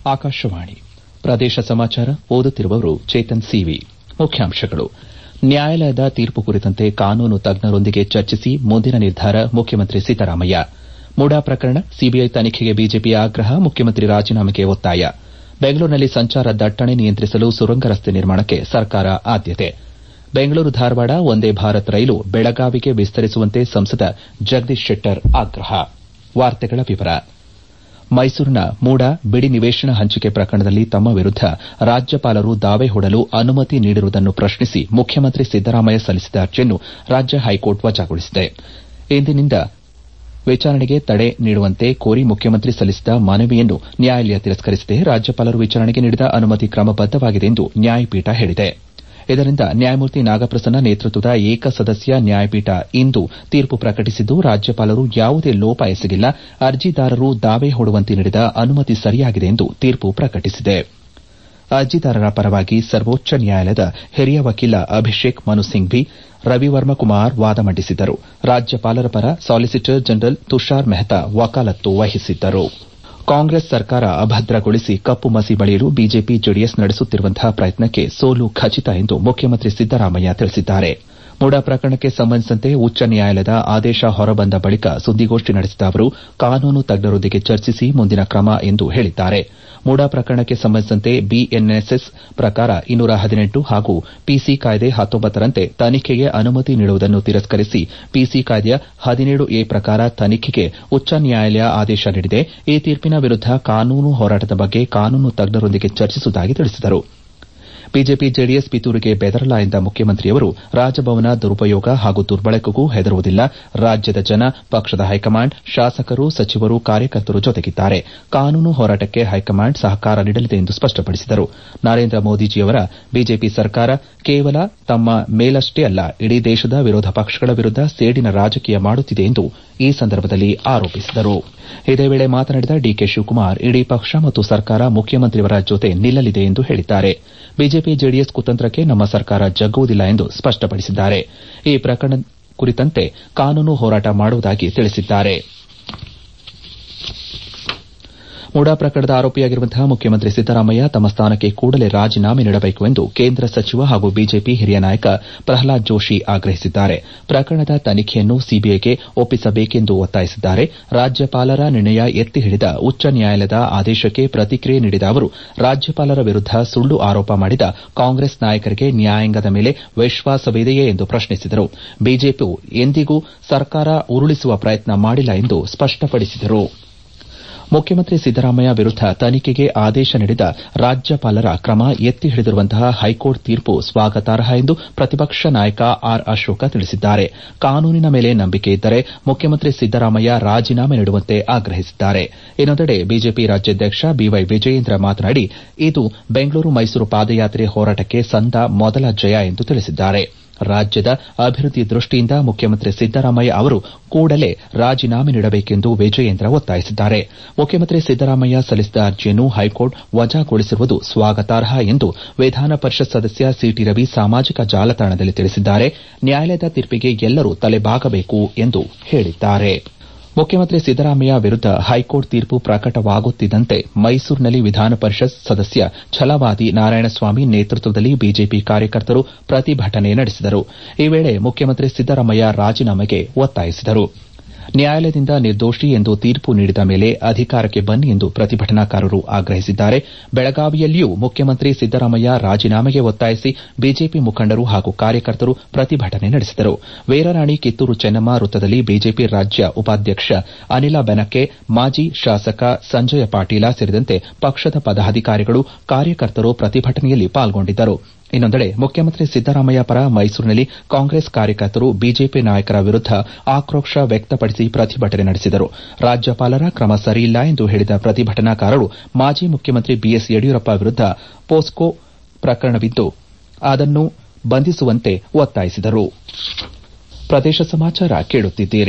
ಆಕಾಶವಾಣಿ ಪ್ರದೇಶ ಸಮಾಚಾರ ಓದುತ್ತಿರುವವರು ಚೇತನ್ ಸಿವಿ ಮುಖ್ಯಾಂಶಗಳು ನ್ಯಾಯಾಲಯದ ತೀರ್ಪು ಕುರಿತಂತೆ ಕಾನೂನು ತಜ್ಞರೊಂದಿಗೆ ಚರ್ಚಿಸಿ ಮುಂದಿನ ನಿರ್ಧಾರ ಮುಖ್ಯಮಂತ್ರಿ ಸಿದ್ದರಾಮಯ್ಯ ಮುಡಾ ಪ್ರಕರಣ ಸಿಬಿಐ ತನಿಖೆಗೆ ಬಿಜೆಪಿ ಆಗ್ರಹ ಮುಖ್ಯಮಂತ್ರಿ ರಾಜೀನಾಮೆಗೆ ಒತ್ತಾಯ ಬೆಂಗಳೂರಿನಲ್ಲಿ ಸಂಚಾರ ದಟ್ಟಣೆ ನಿಯಂತ್ರಿಸಲು ಸುರಂಗ ರಸ್ತೆ ನಿರ್ಮಾಣಕ್ಕೆ ಸರ್ಕಾರ ಆದ್ಯತೆ ಬೆಂಗಳೂರು ಧಾರವಾಡ ವಂದೇ ಭಾರತ್ ರೈಲು ಬೆಳಗಾವಿಗೆ ವಿಸ್ತರಿಸುವಂತೆ ಸಂಸದ ಜಗದೀಶ್ ಶೆಟ್ಟರ್ ಆಗ್ರಹ ಮೈಸೂರಿನ ಮೂಡಾ ಬಿಡಿ ನಿವೇಶನ ಹಂಚಿಕೆ ಪ್ರಕರಣದಲ್ಲಿ ತಮ್ಮ ವಿರುದ್ದ ರಾಜ್ಯಪಾಲರು ದಾವೆ ಹೂಡಲು ಅನುಮತಿ ನೀಡಿರುವುದನ್ನು ಪ್ರಶ್ನಿಸಿ ಮುಖ್ಯಮಂತ್ರಿ ಸಿದ್ದರಾಮಯ್ಯ ಸಲ್ಲಿಸಿದ ಅರ್ಜಿಯನ್ನು ರಾಜ್ಯ ಹೈಕೋರ್ಟ್ ವಜಾಗೊಳಿಸಿದೆ ಇಂದಿನಿಂದ ವಿಚಾರಣೆಗೆ ತಡೆ ನೀಡುವಂತೆ ಕೋರಿ ಮುಖ್ಯಮಂತ್ರಿ ಸಲ್ಲಿಸಿದ ಮನವಿಯನ್ನು ನ್ಯಾಯಾಲಯ ತಿರಸ್ಕರಿಸಿದೆ ರಾಜ್ಯಪಾಲರು ವಿಚಾರಣೆಗೆ ನೀಡಿದ ಅನುಮತಿ ಕ್ರಮಬದ್ದವಾಗಿದೆ ಎಂದು ನ್ಯಾಯಪೀಠ ಹೇಳಿದೆ ಇದರಿಂದ ನ್ಯಾಯಮೂರ್ತಿ ನಾಗಪ್ರಸನ್ನ ನೇತೃತ್ವದ ಏಕಸದಸ್ಯ ನ್ಯಾಯಪೀಠ ಇಂದು ತೀರ್ಪು ಪ್ರಕಟಿಸಿದ್ದು ರಾಜ್ಯಪಾಲರು ಯಾವುದೇ ಲೋಪ ಎಸಗಿಲ್ಲ ಅರ್ಜಿದಾರರು ದಾವೆ ಹೂಡುವಂತೆ ನೀಡಿದ ಅನುಮತಿ ಸರಿಯಾಗಿದೆ ಎಂದು ತೀರ್ಪು ಪ್ರಕಟಿಸಿದೆ ಅರ್ಜಿದಾರರ ಪರವಾಗಿ ಸರ್ವೋಚ್ಚ ನ್ಯಾಯಾಲಯದ ಹಿರಿಯ ವಕೀಲ ಅಭಿಷೇಕ್ ಮನು ಸಿಂಘ್ವಿ ರವಿವರ್ಮ ಕುಮಾರ್ ವಾದ ಮಂಡಿಸಿದ್ದರು ರಾಜ್ಯಪಾಲರ ಪರ ಸಾಲಿಸಿಟರ್ ಜನರಲ್ ತುಷಾರ್ ಮೆಹ್ತಾ ವಕಾಲತ್ತು ವಹಿಸಿದ್ದರು ಕಾಂಗ್ರೆಸ್ ಸರ್ಕಾರ ಅಭದ್ರಗೊಳಿಸಿ ಕಪ್ಪು ಮಸಿ ಬಳಿಯಲು ಬಿಜೆಪಿ ಜೆಡಿಎಸ್ ನಡೆಸುತ್ತಿರುವಂತಹ ಪ್ರಯತ್ನಕ್ಕೆ ಸೋಲು ಖಚಿತ ಎಂದು ಮುಖ್ಯಮಂತ್ರಿ ಸಿದ್ದರಾಮಯ್ಯ ತಿಳಿಸಿದ್ದಾರೆ ಮುಡಾ ಪ್ರಕರಣಕ್ಕೆ ಸಂಬಂಧಿಸಿದಂತೆ ಉಚ್ಚ ನ್ಯಾಯಾಲಯದ ಆದೇಶ ಹೊರಬಂದ ಬಳಿಕ ಸುದ್ದಿಗೋಷ್ಠಿ ನಡೆಸಿದ ಅವರು ಕಾನೂನು ತಜ್ಞರೊಂದಿಗೆ ಚರ್ಚಿಸಿ ಮುಂದಿನ ಕ್ರಮ ಎಂದು ಹೇಳಿದ್ದಾರೆ ಮುಡಾ ಪ್ರಕರಣಕ್ಕೆ ಸಂಬಂಧಿಸಿದಂತೆ ಬಿಎನ್ಎಸ್ಎಸ್ ಪ್ರಕಾರ ಇನ್ನೂರ ಹದಿನೆಂಟು ಹಾಗೂ ಪಿಸಿ ಕಾಯ್ದೆ ಹತ್ತೊಂಬತ್ತರಂತೆ ತನಿಖೆಗೆ ಅನುಮತಿ ನೀಡುವುದನ್ನು ತಿರಸ್ಕರಿಸಿ ಪಿಸಿ ಕಾಯ್ದೆಯ ಹದಿನೇಳು ಎ ಪ್ರಕಾರ ತನಿಖೆಗೆ ಉಚ್ಚ ನ್ಯಾಯಾಲಯ ಆದೇಶ ನೀಡಿದೆ ಈ ತೀರ್ಪಿನ ವಿರುದ್ದ ಕಾನೂನು ಹೋರಾಟದ ಬಗ್ಗೆ ಕಾನೂನು ತಜ್ಞರೊಂದಿಗೆ ಚರ್ಚಿಸುವುದಾಗಿ ತಿಳಿಸಿದರು ಬಿಜೆಪಿ ಜೆಡಿಎಸ್ ಪಿತೂರಿಗೆ ಬೆದರಲ್ಲ ಎಂದ ಮುಖ್ಯಮಂತ್ರಿಯವರು ರಾಜಭವನ ದುರುಪಯೋಗ ಹಾಗೂ ದುರ್ಬಳಕೆಗೂ ಹೆದರುವುದಿಲ್ಲ ರಾಜ್ಯದ ಜನ ಪಕ್ಷದ ಹೈಕಮಾಂಡ್ ಶಾಸಕರು ಸಚಿವರು ಕಾರ್ಯಕರ್ತರು ಜೊತೆಗಿದ್ದಾರೆ ಕಾನೂನು ಹೋರಾಟಕ್ಕೆ ಹೈಕಮಾಂಡ್ ಸಹಕಾರ ನೀಡಲಿದೆ ಎಂದು ಸ್ಪಷ್ಟಪಡಿಸಿದರು ನರೇಂದ್ರ ಮೋದಿಜಿಯವರ ಬಿಜೆಪಿ ಸರ್ಕಾರ ಕೇವಲ ತಮ್ಮ ಮೇಲಷ್ಟೇ ಅಲ್ಲ ಇಡೀ ದೇಶದ ವಿರೋಧ ಪಕ್ಷಗಳ ವಿರುದ್ದ ಸೇಡಿನ ರಾಜಕೀಯ ಮಾಡುತ್ತಿದೆ ಎಂದು ಈ ಸಂದರ್ಭದಲ್ಲಿ ಆರೋಪಿಸಿದರು ಇದೇ ವೇಳೆ ಮಾತನಾಡಿದ ಡಿಕೆ ಶಿವಕುಮಾರ್ ಇಡೀ ಪಕ್ಷ ಮತ್ತು ಸರ್ಕಾರ ಮುಖ್ಯಮಂತ್ರಿಯವರ ಜೊತೆ ನಿಲ್ಲಲಿದೆ ಎಂದು ಹೇಳಿದ್ದಾರೆ ಬಿಜೆಪಿ ಜೆಡಿಎಸ್ ಕುತಂತ್ರಕ್ಕೆ ನಮ್ಮ ಸರ್ಕಾರ ಜಗ್ಗುವುದಿಲ್ಲ ಎಂದು ಸ್ಪಷ್ಟಪಡಿಸಿದ್ದಾರೆ ಈ ಪ್ರಕರಣ ಕುರಿತಂತೆ ಕಾನೂನು ಹೋರಾಟ ಮಾಡುವುದಾಗಿ ತಿಳಿಸಿದ್ದಾರೆ ಮುಡಾ ಪ್ರಕರಣದ ಆರೋಪಿಯಾಗಿರುವಂತಹ ಮುಖ್ಯಮಂತ್ರಿ ಸಿದ್ದರಾಮಯ್ಯ ತಮ್ಮ ಸ್ಥಾನಕ್ಕೆ ಕೂಡಲೇ ರಾಜೀನಾಮೆ ನೀಡಬೇಕು ಎಂದು ಕೇಂದ್ರ ಸಚಿವ ಹಾಗೂ ಬಿಜೆಪಿ ಹಿರಿಯ ನಾಯಕ ಪ್ರಹ್ಲಾದ್ ಜೋಶಿ ಆಗ್ರಹಿಸಿದ್ದಾರೆ ಪ್ರಕರಣದ ತನಿಖೆಯನ್ನು ಸಿಬಿಐಗೆ ಒಪ್ಪಿಸಬೇಕೆಂದು ಒತ್ತಾಯಿಸಿದ್ದಾರೆ ರಾಜ್ಯಪಾಲರ ನಿರ್ಣಯ ಎತ್ತಿ ಹಿಡಿದ ಉಚ್ಚ ನ್ಯಾಯಾಲಯದ ಆದೇಶಕ್ಕೆ ಪ್ರತಿಕ್ರಿಯೆ ನೀಡಿದ ಅವರು ರಾಜ್ಯಪಾಲರ ವಿರುದ್ದ ಸುಳ್ಳು ಆರೋಪ ಮಾಡಿದ ಕಾಂಗ್ರೆಸ್ ನಾಯಕರಿಗೆ ನ್ಯಾಯಾಂಗದ ಮೇಲೆ ವಿಶ್ವಾಸವಿದೆಯೇ ಎಂದು ಪ್ರಶ್ನಿಸಿದರು ಬಿಜೆಪಿ ಎಂದಿಗೂ ಸರ್ಕಾರ ಉರುಳಿಸುವ ಪ್ರಯತ್ನ ಮಾಡಿಲ್ಲ ಎಂದು ಸ್ಪಷ್ಟಪಡಿಸಿದರು ಮುಖ್ಯಮಂತ್ರಿ ಸಿದ್ದರಾಮಯ್ಯ ವಿರುದ್ದ ತನಿಖೆಗೆ ಆದೇಶ ನೀಡಿದ ರಾಜ್ಯಪಾಲರ ಕ್ರಮ ಎತ್ತಿ ಹಿಡಿದಿರುವಂತಹ ಹೈಕೋರ್ಟ್ ತೀರ್ಪು ಸ್ವಾಗತಾರ್ಹ ಎಂದು ಪ್ರತಿಪಕ್ಷ ನಾಯಕ ಆರ್ ಅಶೋಕ ತಿಳಿಸಿದ್ದಾರೆ ಕಾನೂನಿನ ಮೇಲೆ ನಂಬಿಕೆ ಇದ್ದರೆ ಮುಖ್ಯಮಂತ್ರಿ ಸಿದ್ದರಾಮಯ್ಯ ರಾಜೀನಾಮೆ ನೀಡುವಂತೆ ಆಗ್ರಹಿಸಿದ್ದಾರೆ ಇನ್ನೊಂದೆಡೆ ಬಿಜೆಪಿ ರಾಜ್ಯಾಧ್ಯಕ್ಷ ಬಿವೈ ವಿಜಯೇಂದ್ರ ಮಾತನಾಡಿ ಇದು ಬೆಂಗಳೂರು ಮೈಸೂರು ಪಾದಯಾತ್ರೆ ಹೋರಾಟಕ್ಕೆ ಸಂದ ಮೊದಲ ಜಯ ಎಂದು ತಿಳಿಸಿದ್ದಾರೆ ರಾಜ್ಯದ ಅಭಿವೃದ್ದಿ ದೃಷ್ಟಿಯಿಂದ ಮುಖ್ಯಮಂತ್ರಿ ಸಿದ್ದರಾಮಯ್ಯ ಅವರು ಕೂಡಲೇ ರಾಜೀನಾಮೆ ನೀಡಬೇಕೆಂದು ವಿಜಯೇಂದ್ರ ಒತ್ತಾಯಿಸಿದ್ದಾರೆ ಮುಖ್ಯಮಂತ್ರಿ ಸಿದ್ದರಾಮಯ್ಯ ಸಲ್ಲಿಸಿದ ಅರ್ಜಿಯನ್ನು ಹೈಕೋರ್ಟ್ ವಜಾಗೊಳಿಸಿರುವುದು ಸ್ವಾಗತಾರ್ಹ ಎಂದು ವಿಧಾನ ಪರಿಷತ್ ಸದಸ್ಯ ಸಿಟಿ ರವಿ ಸಾಮಾಜಿಕ ಜಾಲತಾಣದಲ್ಲಿ ತಿಳಿಸಿದ್ದಾರೆ ನ್ಯಾಯಾಲಯದ ತೀರ್ಪಿಗೆ ಎಲ್ಲರೂ ತಲೆಬಾಗಬೇಕು ಎಂದು ಹೇಳಿದ್ದಾರೆ ಮುಖ್ಯಮಂತ್ರಿ ಸಿದ್ದರಾಮಯ್ಯ ವಿರುದ್ದ ಹೈಕೋರ್ಟ್ ತೀರ್ಪು ಪ್ರಕಟವಾಗುತ್ತಿದ್ದಂತೆ ಮೈಸೂರಿನಲ್ಲಿ ವಿಧಾನ ಪರಿಷತ್ ಸದಸ್ಯ ಛಲವಾದಿ ನಾರಾಯಣಸ್ವಾಮಿ ನೇತೃತ್ವದಲ್ಲಿ ಬಿಜೆಪಿ ಕಾರ್ಯಕರ್ತರು ಪ್ರತಿಭಟನೆ ನಡೆಸಿದರು ಈ ವೇಳೆ ಮುಖ್ಯಮಂತ್ರಿ ಸಿದ್ದರಾಮಯ್ಯ ರಾಜೀನಾಮೆಗೆ ಒತ್ತಾಯಿಸಿದರು ನ್ಯಾಯಾಲಯದಿಂದ ನಿರ್ದೋಷಿ ಎಂದು ತೀರ್ಪು ನೀಡಿದ ಮೇಲೆ ಅಧಿಕಾರಕ್ಕೆ ಬನ್ನಿ ಎಂದು ಪ್ರತಿಭಟನಾಕಾರರು ಆಗ್ರಹಿಸಿದ್ದಾರೆ ಬೆಳಗಾವಿಯಲ್ಲಿಯೂ ಮುಖ್ಯಮಂತ್ರಿ ಸಿದ್ದರಾಮಯ್ಯ ರಾಜೀನಾಮೆಗೆ ಒತ್ತಾಯಿಸಿ ಬಿಜೆಪಿ ಮುಖಂಡರು ಹಾಗೂ ಕಾರ್ಯಕರ್ತರು ಪ್ರತಿಭಟನೆ ನಡೆಸಿದರು ವೀರರಾಣಿ ಕಿತ್ತೂರು ಚೆನ್ನಮ್ಮ ವೃತ್ತದಲ್ಲಿ ಬಿಜೆಪಿ ರಾಜ್ಯ ಉಪಾಧ್ಯಕ್ಷ ಅನಿಲ ಬೆನಕೆ ಮಾಜಿ ಶಾಸಕ ಸಂಜಯ ಪಾಟೀಲ ಸೇರಿದಂತೆ ಪಕ್ಷದ ಪದಾಧಿಕಾರಿಗಳು ಕಾರ್ಯಕರ್ತರು ಪ್ರತಿಭಟನೆಯಲ್ಲಿ ಪಾಲ್ಗೊಂಡಿದ್ದರು ಇನ್ನೊಂದೆಡೆ ಮುಖ್ಯಮಂತ್ರಿ ಸಿದ್ದರಾಮಯ್ಯ ಪರ ಮೈಸೂರಿನಲ್ಲಿ ಕಾಂಗ್ರೆಸ್ ಕಾರ್ಯಕರ್ತರು ಬಿಜೆಪಿ ನಾಯಕರ ವಿರುದ್ದ ಆಕ್ರೋಶ ವ್ಯಕ್ತಪಡಿಸಿ ಪ್ರತಿಭಟನೆ ನಡೆಸಿದರು ರಾಜ್ಯಪಾಲರ ಕ್ರಮ ಸರಿಯಿಲ್ಲ ಎಂದು ಹೇಳಿದ ಪ್ರತಿಭಟನಾಕಾರರು ಮಾಜಿ ಮುಖ್ಯಮಂತ್ರಿ ಬಿಎಸ್ ಯಡಿಯೂರಪ್ಪ ವಿರುದ್ದ ಪೋಸ್ಕೋ ಪ್ರಕರಣವಿದ್ದು ಅದನ್ನು ಬಂಧಿಸುವಂತೆ ಒತ್ತಾಯಿಸಿದರು ಪ್ರದೇಶ ಸಮಾಚಾರ ಕೇಳುತ್ತಿದ್ದೀರಿ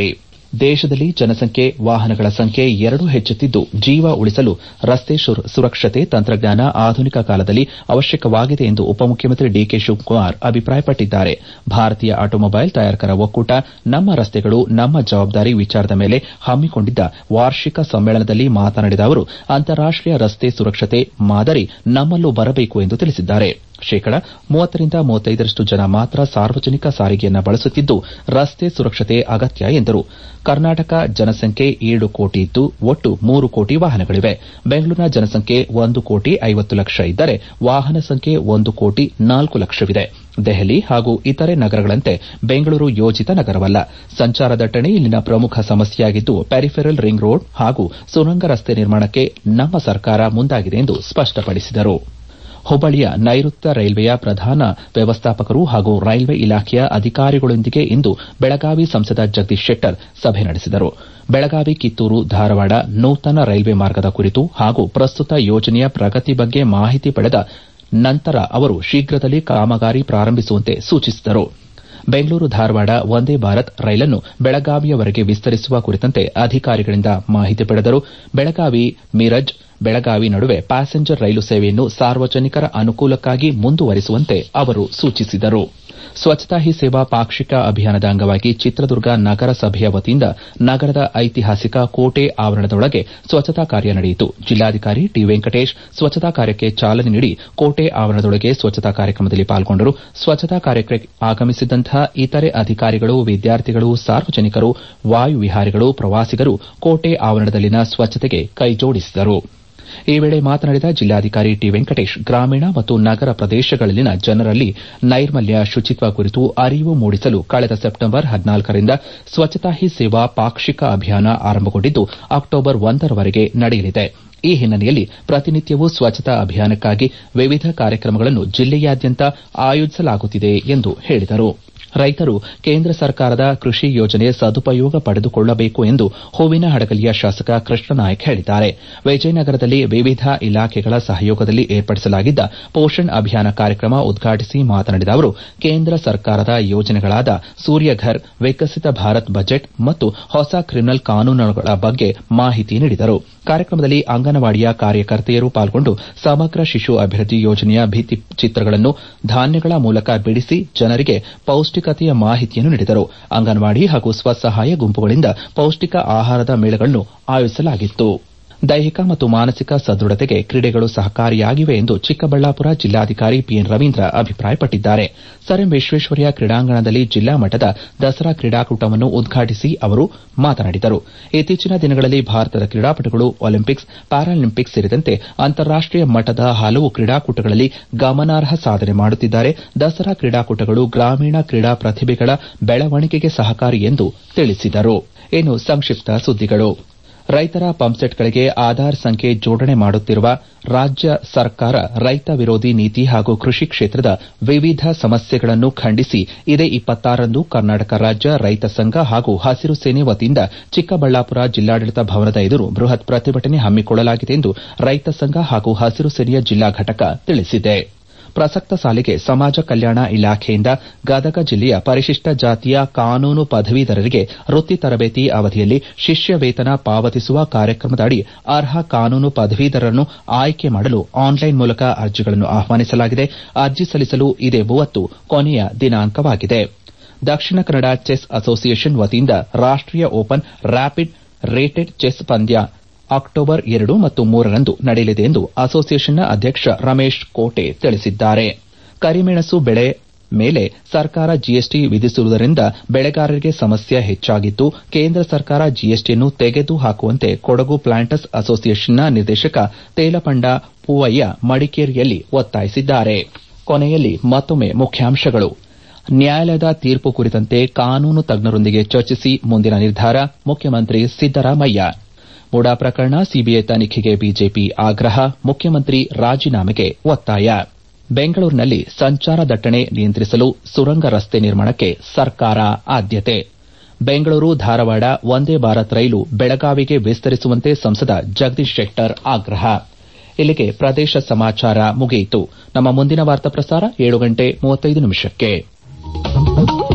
ದೇಶದಲ್ಲಿ ಜನಸಂಖ್ಯೆ ವಾಹನಗಳ ಸಂಖ್ಯೆ ಎರಡೂ ಹೆಚ್ಚುತ್ತಿದ್ದು ಜೀವ ಉಳಿಸಲು ರಸ್ತೆ ಸುರಕ್ಷತೆ ತಂತ್ರಜ್ಞಾನ ಆಧುನಿಕ ಕಾಲದಲ್ಲಿ ಅವಶ್ಯಕವಾಗಿದೆ ಎಂದು ಉಪಮುಖ್ಯಮಂತ್ರಿ ಡಿಕೆ ಶಿವಕುಮಾರ್ ಅಭಿಪ್ರಾಯಪಟ್ಟಿದ್ದಾರೆ ಭಾರತೀಯ ಆಟೋಮೊಬೈಲ್ ತಯಾರಕರ ಒಕ್ಕೂಟ ನಮ್ಮ ರಸ್ತೆಗಳು ನಮ್ಮ ಜವಾಬ್ದಾರಿ ವಿಚಾರದ ಮೇಲೆ ಹಮ್ಮಿಕೊಂಡಿದ್ದ ವಾರ್ಷಿಕ ಸಮ್ಮೇಳನದಲ್ಲಿ ಮಾತನಾಡಿದ ಅವರು ಅಂತಾರಾಷ್ಟೀಯ ರಸ್ತೆ ಸುರಕ್ಷತೆ ಮಾದರಿ ನಮ್ಮಲ್ಲೂ ಬರಬೇಕು ಎಂದು ತಿಳಿಸಿದ್ದಾರೆ ಶೇಕಡ ಮೂವತ್ತರಿಂದ ಮೂವತ್ತೈದರಷ್ಟು ಜನ ಮಾತ್ರ ಸಾರ್ವಜನಿಕ ಸಾರಿಗೆಯನ್ನು ಬಳಸುತ್ತಿದ್ದು ರಸ್ತೆ ಸುರಕ್ಷತೆ ಅಗತ್ಯ ಎಂದರು ಕರ್ನಾಟಕ ಜನಸಂಖ್ಯೆ ಏಳು ಕೋಟಿ ಇದ್ದು ಒಟ್ಟು ಮೂರು ಕೋಟಿ ವಾಹನಗಳಿವೆ ಬೆಂಗಳೂರಿನ ಜನಸಂಖ್ಯೆ ಒಂದು ಕೋಟಿ ಐವತ್ತು ಲಕ್ಷ ಇದ್ದರೆ ವಾಹನ ಸಂಖ್ಯೆ ಒಂದು ಕೋಟಿ ನಾಲ್ಕು ಲಕ್ಷವಿದೆ ದೆಹಲಿ ಹಾಗೂ ಇತರೆ ನಗರಗಳಂತೆ ಬೆಂಗಳೂರು ಯೋಜಿತ ನಗರವಲ್ಲ ಸಂಚಾರ ದಟ್ಟಣೆ ಇಲ್ಲಿನ ಪ್ರಮುಖ ಸಮಸ್ಯೆಯಾಗಿದ್ದು ಪೆರಿಫೆರಲ್ ರಿಂಗ್ ರೋಡ್ ಹಾಗೂ ಸುರಂಗ ರಸ್ತೆ ನಿರ್ಮಾಣಕ್ಕೆ ನಮ್ಮ ಸರ್ಕಾರ ಮುಂದಾಗಿದೆ ಎಂದು ಸ್ಪಷ್ಟಪಡಿಸಿದರು ಹುಬ್ಬಳ್ಳಿಯ ನೈಋತ್ಯ ರೈಲ್ವೆಯ ಪ್ರಧಾನ ವ್ಯವಸ್ಥಾಪಕರು ಹಾಗೂ ರೈಲ್ವೆ ಇಲಾಖೆಯ ಅಧಿಕಾರಿಗಳೊಂದಿಗೆ ಇಂದು ಬೆಳಗಾವಿ ಸಂಸದ ಜಗದೀಶ್ ಶೆಟ್ಟರ್ ಸಭೆ ನಡೆಸಿದರು ಬೆಳಗಾವಿ ಕಿತ್ತೂರು ಧಾರವಾಡ ನೂತನ ರೈಲ್ವೆ ಮಾರ್ಗದ ಕುರಿತು ಹಾಗೂ ಪ್ರಸ್ತುತ ಯೋಜನೆಯ ಪ್ರಗತಿ ಬಗ್ಗೆ ಮಾಹಿತಿ ಪಡೆದ ನಂತರ ಅವರು ಶೀಘ್ರದಲ್ಲೇ ಕಾಮಗಾರಿ ಪ್ರಾರಂಭಿಸುವಂತೆ ಸೂಚಿಸಿದರು ಬೆಂಗಳೂರು ಧಾರವಾಡ ವಂದೇ ಭಾರತ್ ರೈಲನ್ನು ಬೆಳಗಾವಿಯವರೆಗೆ ವಿಸ್ತರಿಸುವ ಕುರಿತಂತೆ ಅಧಿಕಾರಿಗಳಿಂದ ಮಾಹಿತಿ ಪಡೆದರು ಬೆಳಗಾವಿ ಮೀರಜ್ ಬೆಳಗಾವಿ ನಡುವೆ ಪ್ಯಾಸೆಂಜರ್ ರೈಲು ಸೇವೆಯನ್ನು ಸಾರ್ವಜನಿಕರ ಅನುಕೂಲಕ್ಕಾಗಿ ಮುಂದುವರಿಸುವಂತೆ ಅವರು ಸೂಚಿಸಿದರು ಸ್ವಚ್ಛತಾ ಹಿ ಸೇವಾ ಪಾಕ್ಷಿಕ ಅಭಿಯಾನದ ಅಂಗವಾಗಿ ಚಿತ್ರದುರ್ಗ ನಗರಸಭೆಯ ವತಿಯಿಂದ ನಗರದ ಐತಿಹಾಸಿಕ ಕೋಟೆ ಆವರಣದೊಳಗೆ ಸ್ವಚ್ಛತಾ ಕಾರ್ಯ ನಡೆಯಿತು ಜಿಲ್ಲಾಧಿಕಾರಿ ಟಿ ವೆಂಕಟೇಶ್ ಸ್ವಚ್ಛತಾ ಕಾರ್ಯಕ್ಕೆ ಚಾಲನೆ ನೀಡಿ ಕೋಟೆ ಆವರಣದೊಳಗೆ ಸ್ವಚ್ಛತಾ ಕಾರ್ಯಕ್ರಮದಲ್ಲಿ ಪಾಲ್ಗೊಂಡರು ಸ್ವಚ್ಛತಾ ಕಾರ್ಯಕ್ಕೆ ಆಗಮಿಸಿದ್ದಂತಹ ಇತರೆ ಅಧಿಕಾರಿಗಳು ವಿದ್ಯಾರ್ಥಿಗಳು ಸಾರ್ವಜನಿಕರು ವಾಯು ವಿಹಾರಿಗಳು ಪ್ರವಾಸಿಗರು ಕೋಟೆ ಆವರಣದಲ್ಲಿನ ಸ್ವಚ್ಛತೆಗೆ ಕೈಜೋಡಿಸಿದರು ಈ ವೇಳೆ ಮಾತನಾಡಿದ ಜಿಲ್ಲಾಧಿಕಾರಿ ಟಿ ವೆಂಕಟೇಶ್ ಗ್ರಾಮೀಣ ಮತ್ತು ನಗರ ಪ್ರದೇಶಗಳಲ್ಲಿನ ಜನರಲ್ಲಿ ನೈರ್ಮಲ್ಯ ಶುಚಿತ್ವ ಕುರಿತು ಅರಿವು ಮೂಡಿಸಲು ಕಳೆದ ಸೆಪ್ಟೆಂಬರ್ ಹದಿನಾಲ್ಕರಿಂದ ಸ್ವಚ್ಛತಾ ಹಿ ಸೇವಾ ಪಾಕ್ಷಿಕ ಅಭಿಯಾನ ಆರಂಭಗೊಂಡಿದ್ದು ಅಕ್ಟೋಬರ್ ಒಂದರವರೆಗೆ ನಡೆಯಲಿದೆ ಈ ಹಿನ್ನೆಲೆಯಲ್ಲಿ ಪ್ರತಿನಿತ್ಯವೂ ಸ್ವಚ್ಛತಾ ಅಭಿಯಾನಕ್ಕಾಗಿ ವಿವಿಧ ಕಾರ್ಯಕ್ರಮಗಳನ್ನು ಜಿಲ್ಲೆಯಾದ್ಯಂತ ಆಯೋಜಿಸಲಾಗುತ್ತಿದೆ ಎಂದು ಹೇಳಿದರು ರೈತರು ಕೇಂದ್ರ ಸರ್ಕಾರದ ಕೃಷಿ ಯೋಜನೆ ಸದುಪಯೋಗ ಪಡೆದುಕೊಳ್ಳಬೇಕು ಎಂದು ಹೂವಿನಹಡಗಲಿಯ ಶಾಸಕ ಕೃಷ್ಣನಾಯ್ಕ ಹೇಳಿದ್ದಾರೆ ವಿಜಯನಗರದಲ್ಲಿ ವಿವಿಧ ಇಲಾಖೆಗಳ ಸಹಯೋಗದಲ್ಲಿ ಏರ್ಪಡಿಸಲಾಗಿದ್ದ ಪೋಷಣ್ ಅಭಿಯಾನ ಕಾರ್ಯಕ್ರಮ ಉದ್ಘಾಟಿಸಿ ಮಾತನಾಡಿದ ಅವರು ಕೇಂದ್ರ ಸರ್ಕಾರದ ಯೋಜನೆಗಳಾದ ಸೂರ್ಯಘರ್ ವಿಕಸಿತ ಭಾರತ್ ಬಜೆಟ್ ಮತ್ತು ಹೊಸ ಕ್ರಿಮಿನಲ್ ಕಾನೂನುಗಳ ಬಗ್ಗೆ ಮಾಹಿತಿ ನೀಡಿದರು ಕಾರ್ಯಕ್ರಮದಲ್ಲಿ ಅಂಗನವಾಡಿಯ ಕಾರ್ಯಕರ್ತೆಯರು ಪಾಲ್ಗೊಂಡು ಸಮಗ್ರ ಶಿಶು ಅಭಿವೃದ್ಧಿ ಯೋಜನೆಯ ಭಿತ್ತಿ ಚಿತ್ರಗಳನ್ನು ಧಾನ್ಯಗಳ ಮೂಲಕ ಬಿಡಿಸಿ ಜನರಿಗೆ ಪೌಷ್ಟಿಕತೆಯ ಮಾಹಿತಿಯನ್ನು ನೀಡಿದರು ಅಂಗನವಾಡಿ ಹಾಗೂ ಸ್ವಸಹಾಯ ಗುಂಪುಗಳಿಂದ ಪೌಷ್ಟಿಕ ಆಹಾರದ ಮೇಳಗಳನ್ನು ಆಯೋಜಿಸಲಾಗಿತ್ತು ದೈಹಿಕ ಮತ್ತು ಮಾನಸಿಕ ಸದೃಢತೆಗೆ ಕ್ರೀಡೆಗಳು ಸಹಕಾರಿಯಾಗಿವೆ ಎಂದು ಚಿಕ್ಕಬಳ್ಳಾಪುರ ಜಿಲ್ಲಾಧಿಕಾರಿ ಪಿಎನ್ ರವೀಂದ್ರ ಅಭಿಪ್ರಾಯಪಟ್ಟಿದ್ದಾರೆ ಸರ್ ಎಂ ವಿಶ್ವೇಶ್ವರಯ್ಯ ಕ್ರೀಡಾಂಗಣದಲ್ಲಿ ಜಿಲ್ಲಾ ಮಟ್ಟದ ದಸರಾ ಕ್ರೀಡಾಕೂಟವನ್ನು ಉದ್ಘಾಟಿಸಿ ಅವರು ಮಾತನಾಡಿದರು ಇತ್ತೀಚಿನ ದಿನಗಳಲ್ಲಿ ಭಾರತದ ಕ್ರೀಡಾಪಟುಗಳು ಒಲಿಂಪಿಕ್ಸ್ ಪ್ಯಾರಾಲಿಂಪಿಕ್ಸ್ ಸೇರಿದಂತೆ ಅಂತಾರಾಷ್ಟೀಯ ಮಟ್ಟದ ಹಲವು ಕ್ರೀಡಾಕೂಟಗಳಲ್ಲಿ ಗಮನಾರ್ಹ ಸಾಧನೆ ಮಾಡುತ್ತಿದ್ದಾರೆ ದಸರಾ ಕ್ರೀಡಾಕೂಟಗಳು ಗ್ರಾಮೀಣ ಕ್ರೀಡಾ ಪ್ರತಿಭೆಗಳ ಬೆಳವಣಿಗೆಗೆ ಸಹಕಾರಿ ಎಂದು ತಿಳಿಸಿದರು ಇನ್ನು ಸಂಕ್ಷಿಪ್ತ ಸುದ್ದಿಗಳು ರೈತರ ಪಂಪ್ಸೆಟ್ಗಳಿಗೆ ಆಧಾರ್ ಸಂಖ್ಯೆ ಜೋಡಣೆ ಮಾಡುತ್ತಿರುವ ರಾಜ್ಯ ಸರ್ಕಾರ ರೈತ ವಿರೋಧಿ ನೀತಿ ಹಾಗೂ ಕೃಷಿ ಕ್ಷೇತ್ರದ ವಿವಿಧ ಸಮಸ್ಯೆಗಳನ್ನು ಖಂಡಿಸಿ ಇದೇ ಇಪ್ಪತ್ತಾರರಂದು ಕರ್ನಾಟಕ ರಾಜ್ಯ ರೈತ ಸಂಘ ಹಾಗೂ ಹಸಿರು ಸೇನೆ ವತಿಯಿಂದ ಚಿಕ್ಕಬಳ್ಳಾಪುರ ಜಿಲ್ಲಾಡಳಿತ ಭವನದ ಎದುರು ಬೃಹತ್ ಪ್ರತಿಭಟನೆ ಹಮ್ಮಿಕೊಳ್ಳಲಾಗಿದೆ ಎಂದು ರೈತ ಸಂಘ ಹಾಗೂ ಹಸಿರು ಸೇನೆಯ ಜಿಲ್ಲಾ ಘಟಕ ತಿಳಿಸಿದೆ ಪ್ರಸಕ್ತ ಸಾಲಿಗೆ ಸಮಾಜ ಕಲ್ಯಾಣ ಇಲಾಖೆಯಿಂದ ಗದಗ ಜಿಲ್ಲೆಯ ಪರಿಶಿಷ್ಟ ಜಾತಿಯ ಕಾನೂನು ಪದವೀಧರರಿಗೆ ವೃತ್ತಿ ತರಬೇತಿ ಅವಧಿಯಲ್ಲಿ ಶಿಷ್ಯ ವೇತನ ಪಾವತಿಸುವ ಕಾರ್ಯಕ್ರಮದ ಅಡಿ ಅರ್ಹ ಕಾನೂನು ಪದವೀಧರರನ್ನು ಆಯ್ಕೆ ಮಾಡಲು ಆನ್ಲೈನ್ ಮೂಲಕ ಅರ್ಜಿಗಳನ್ನು ಆಹ್ವಾನಿಸಲಾಗಿದೆ ಅರ್ಜಿ ಸಲ್ಲಿಸಲು ಇದೇ ಮೂವತ್ತು ಕೊನೆಯ ದಿನಾಂಕವಾಗಿದೆ ದಕ್ಷಿಣ ಕನ್ನಡ ಚೆಸ್ ಅಸೋಸಿಯೇಷನ್ ವತಿಯಿಂದ ರಾಷ್ಟೀಯ ಓಪನ್ ರ್ಯಾಪಿಡ್ ರೇಟೆಡ್ ಚೆಸ್ ಪಂದ್ಯ ಅಕ್ಟೋಬರ್ ಎರಡು ಮತ್ತು ಮೂರರಂದು ನಡೆಯಲಿದೆ ಎಂದು ಅಸೋಸಿಯೇಷನ್ನ ಅಧ್ಯಕ್ಷ ರಮೇಶ್ ಕೋಟೆ ತಿಳಿಸಿದ್ದಾರೆ ಕರಿಮೆಣಸು ಬೆಳೆ ಮೇಲೆ ಸರ್ಕಾರ ಜಿಎಸ್ಟಿ ವಿಧಿಸಿರುವುದರಿಂದ ಬೆಳೆಗಾರರಿಗೆ ಸಮಸ್ಯೆ ಹೆಚ್ಚಾಗಿದ್ದು ಕೇಂದ್ರ ಸರ್ಕಾರ ಜಿಎಸ್ಟಿಯನ್ನು ತೆಗೆದು ಹಾಕುವಂತೆ ಕೊಡಗು ಪ್ಲಾಂಟರ್ಸ್ ಅಸೋಸಿಯೇಷನ್ನ ನಿರ್ದೇಶಕ ತೇಲಪಂಡ ಪೂವಯ್ಯ ಮಡಿಕೇರಿಯಲ್ಲಿ ಒತ್ತಾಯಿಸಿದ್ದಾರೆ ಕೊನೆಯಲ್ಲಿ ಮತ್ತೊಮ್ಮೆ ಮುಖ್ಯಾಂಶಗಳು ನ್ಯಾಯಾಲಯದ ತೀರ್ಪು ಕುರಿತಂತೆ ಕಾನೂನು ತಜ್ಞರೊಂದಿಗೆ ಚರ್ಚಿಸಿ ಮುಂದಿನ ನಿರ್ಧಾರ ಮುಖ್ಯಮಂತ್ರಿ ಸಿದ್ದರಾಮಯ್ಯ ಮುಡಾ ಪ್ರಕರಣ ಸಿಬಿಐ ತನಿಖೆಗೆ ಬಿಜೆಪಿ ಆಗ್ರಹ ಮುಖ್ಯಮಂತ್ರಿ ರಾಜೀನಾಮೆಗೆ ಒತ್ತಾಯ ಬೆಂಗಳೂರಿನಲ್ಲಿ ಸಂಚಾರ ದಟ್ಟಣೆ ನಿಯಂತ್ರಿಸಲು ಸುರಂಗ ರಸ್ತೆ ನಿರ್ಮಾಣಕ್ಕೆ ಸರ್ಕಾರ ಆದ್ಯತೆ ಬೆಂಗಳೂರು ಧಾರವಾಡ ವಂದೇ ಭಾರತ್ ರೈಲು ಬೆಳಗಾವಿಗೆ ವಿಸ್ತರಿಸುವಂತೆ ಸಂಸದ ಜಗದೀಶ್ ಶೆಟ್ಟರ್ ಆಗ್ರಹ ಇಲ್ಲಿಗೆ ಪ್ರದೇಶ ಸಮಾಚಾರ ಮುಗಿಯಿತು ನಮ್ಮ ಮುಂದಿನ ವಾರ್ತಾ ಪ್ರಸಾರ ಏಳು ಗಂಟೆ ಮೂವತ್ತೈದು ನಿಮಿಷಕ್ಕೆ